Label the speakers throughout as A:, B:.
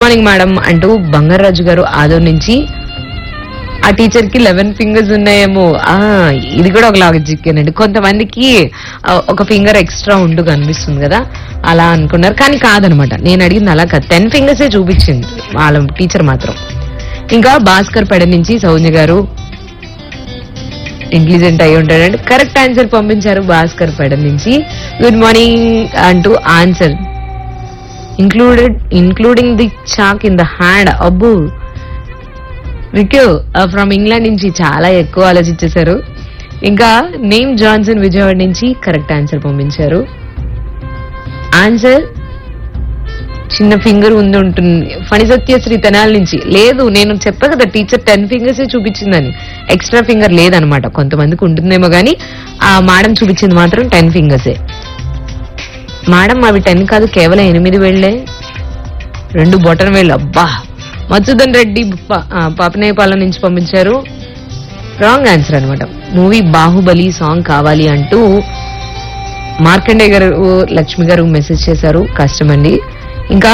A: morning madam అంటూ బంగారాజు గారు ఆదో నుంచి ఆ టీచర్ కి లెవెన్ ఫింగర్స్ ఉన్నాయేమో ఆ ఇది కూడా ఒక లాజిక్ అండి కొంతమందికి ఆ, ఒక ఫింగర్ ఎక్స్ట్రా ఉండు కనిపిస్తుంది కదా అలా అనుకున్నారు కానీ కాదనమాట నేను అడిగింది అలా కాదు టెన్ ఫింగర్స్ చూపించింది వాళ్ళ టీచర్ మాత్రం ఇంకా భాస్కర్ పెడ నుంచి సౌజన్య గారు ఇంటెలిజెంట్ అయి ఉంటాడంటే కరెక్ట్ ఆన్సర్ పంపించారు భాస్కర్ పెడ నుంచి గుడ్ మార్నింగ్ అంటూ answer included including the chalk in the hand అబ్బు రిక్యూ ఫ్రమ్ ఇంగ్లాండ్ నుంచి చాలా ఎక్కువ ఆలోచించేశారు ఇంకా నేమ్ జాన్సన్ విజయవాడ నుంచి కరెక్ట్ ఆన్సర్ పంపించారు ఆన్సర్ చిన్న ఫింగర్ ఉంది ఉంటుంది ఫణి సత్యశ్రీ తెనాల నుంచి లేదు నేను చెప్పా కదా టీచర్ టెన్ ఫింగర్స్ చూపించిందని ఎక్స్ట్రా ఫింగర్ లేదనమాట కొంతమందికి ఉంటుందేమో కానీ ఆ మేడం చూపించింది మాత్రం టెన్ ఫింగర్సే మేడం అవి టెన్ కాదు కేవలం ఎనిమిది వేళ్లే రెండు బొటన్ వేళ్ళు అబ్బా మధుసూదన్ రెడ్డి ప- ఆ, పాపనేపాలెం నుంచి పంపించారు రాంగ్ ఆన్సర్ అన్నమాట మూవీ బాహుబలి సాంగ్ కావాలి అంటూ మార్కండే గారు లక్ష్మి గారు మెసేజ్ చేశారు కష్టం అండి ఇంకా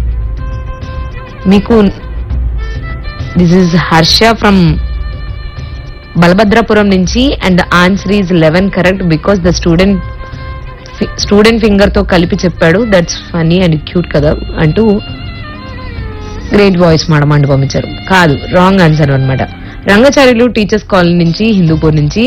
A: మీకు this is Harsha from Balabhadrapuram నుంచి and answer is eleven correct because the student student finger తో కలిపి చెప్పాడు దట్స్ ఫనీ అండ్ క్యూట్ కదా అంటూ గ్రేట్ వాయిస్ మేడం అంటూ పంపించారు కాదు రాంగ్ ఆన్సర్ అన్నమాట రంగచార్యులు టీచర్స్ కాలనీ నుంచి హిందూపూర్ నుంచి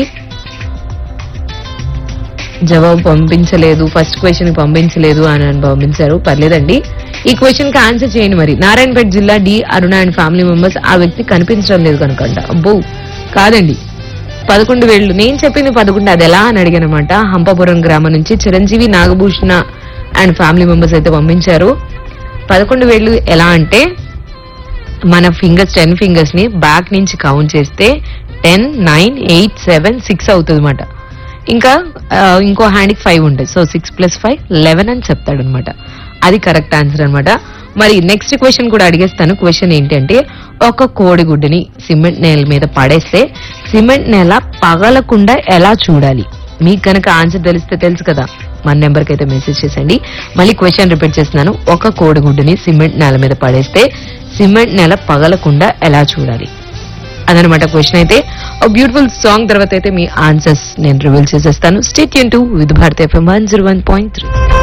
A: జవాబు పంపించలేదు ఫస్ట్ క్వశ్చన్ పంపించలేదు అని అని పంపించారు పర్లేదండి ఈ క్వశ్చన్ కి ఆన్సర్ చేయండి మరి నారాయణపేట జిల్లా D Aruna and family members ఆ వ్యక్తి కనిపించడం లేదు కనుకంట అబ్బో కాదండి పదకొండు వేళ్ళు నేను చెప్పింది పదకొండు అది ఎలా అని అడిగానమాట హంపాపురం గ్రామం నుంచి Chiranjeevi Nagabhushana and family members అయితే పంపించారు పదకొండు వేళ్ళు ఎలా అంటే మన ఫింగర్స్ టెన్ ఫింగర్స్ ని బ్యాక్ నుంచి కౌంట్ చేస్తే ten nine eight seven six అవుతుంది అనమాట ఇంకా ఆ, ఇంకో హ్యాండ్ కి ఫైవ్ ఉంటుంది so six plus five eleven అని చెప్తాడు అనమాట అది కరెక్ట్ ఆన్సర్ అన్నమాట మరి నెక్స్ట్ క్వశ్చన్ కూడా అడిగేస్తాను క్వశ్చన్ ఏంటంటే ఒక కోడిగుడ్డుని సిమెంట్ నేల మీద పడేస్తే సిమెంట్ నేల పగలకుండా ఎలా చూడాలి మీకు కనుక ఆన్సర్ తెలిస్తే తెలుసు కదా మన నెంబర్కి అయితే మెసేజ్ చేసండి మళ్ళీ క్వశ్చన్ రిపీట్ చేస్తున్నాను ఒక కోడిగుడ్డుని సిమెంట్ నేల మీద పడేస్తే సిమెంట్ నేల పగలకుండా ఎలా చూడాలి అదనమాట క్వశ్చన్ అయితే ఒక బ్యూటిఫుల్ సాంగ్ తర్వాత అయితే మీ ఆన్సర్స్ నేను రివీల్ చేసేస్తాను స్టేట్ టు with Bharat FM one zero one point three